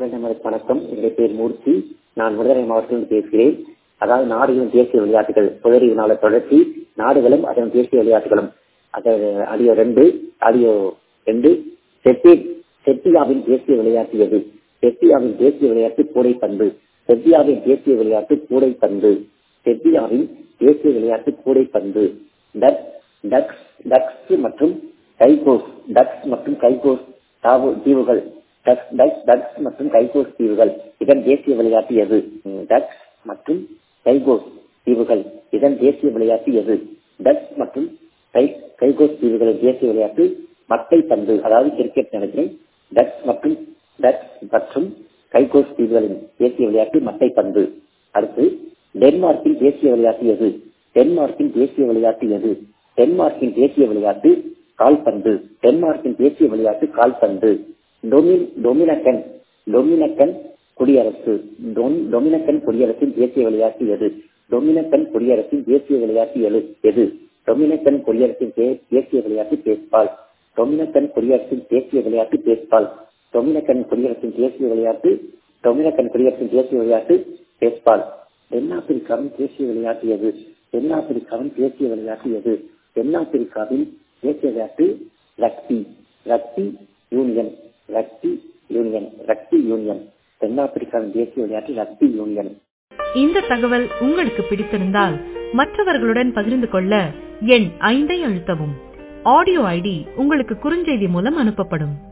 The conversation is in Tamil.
பிரதமருக்கு வணக்கம் என்னுடைய பேர் மூர்த்தி நான் விடுதலை மாவட்டத்தில் பேசுகிறேன் அதாவது நாடுகளும் தேசிய விளையாட்டுகள் புதறிவினால தொடர்ச்சி நாடுகளும் அதன் தேசிய விளையாட்டுகளும் அது ஆடியோ ரெண்டு ஆடியோ ரெண்டு செட்டி செட்டியாவின் தேசிய விளையாட்டு எது செட்டியாவின் தேசிய விளையாட்டு கூடைப்பந்து செட்டியாவின் தேசிய விளையாட்டு கூடைப்பந்து செட்டியாவின் தேசிய விளையாட்டு கூடைப்பந்து டக் டக்ஸ் டக்ஸ் மற்றும் கைகோஸ் டக்ஸ் மற்றும் கைகோஸ் தாவு தீவுகள் டக்ஸ் டக்ஸ் டக்ஸ் மற்றும் கைகோஸ் தீவுகள் இதன் தேசிய விளையாட்டு எது டக்ஸ் மற்றும் கைகோஸ் தீவுகள் இதன் தேசிய விளையாட்டு எது டக்ஸ் மற்றும் கை கைகோஸ் தீவுகளின் தேசிய விளையாட்டு மட்டை பந்து அதாவது கிரிக்கெட் நினைக்கிறேன் டக்ஸ் மற்றும் டக்ஸ் மற்றும் கைகோஸ் தீவுகளின் தேசிய விளையாட்டு மட்டை பந்து அடுத்து டென்மார்க்கின் தேசிய விளையாட்டு எது டென்மார்க்கின் தேசிய விளையாட்டு எது டென்மார்க்கின் தேசிய விளையாட்டு கால்பந்து டென்மார்க்கின் தேசிய விளையாட்டு கால்பந்து டொமின் டொமினக்கன் டொமினக்கன் குடியரசு டொமினக்கன் குடியரசின் தேசிய விளையாட்டு எது டொமினக்கன் குடியரசின் தேசிய விளையாட்டு எது எது டொமினக்கன் குடியரசின் தேசிய விளையாட்டு பேஸ்பால் டொமினக்கன் குடியரசின் தேசிய விளையாட்டு பேஸ்பால் டொமினக்கன் குடியரசின் தேசிய விளையாட்டு டொமினக்கன் குடியரசின் தேசிய விளையாட்டு பேஸ்பால் தென்னாப்பிரிக்காவின் தேசிய விளையாட்டு எது தென்னாப்பிரிக்காவின் தேசிய விளையாட்டு எது தென்னாப்பிரிக்காவின் தேசிய விளையாட்டு rugby rugby union rugby union rugby union தென்னாப்பிரிக்காவின் தேசிய விளையாட்டு ரக்பி யூனியன் இந்த தகவல் உங்களுக்கு பிடித்திருந்தால் மற்றவர்களுடன் பகிர்ந்து கொள்ள எண் ஐந்தை அழுத்தவும் ஆடியோ ஐடி உங்களுக்கு குறுஞ்செய்தி மூலம் அனுப்பப்படும்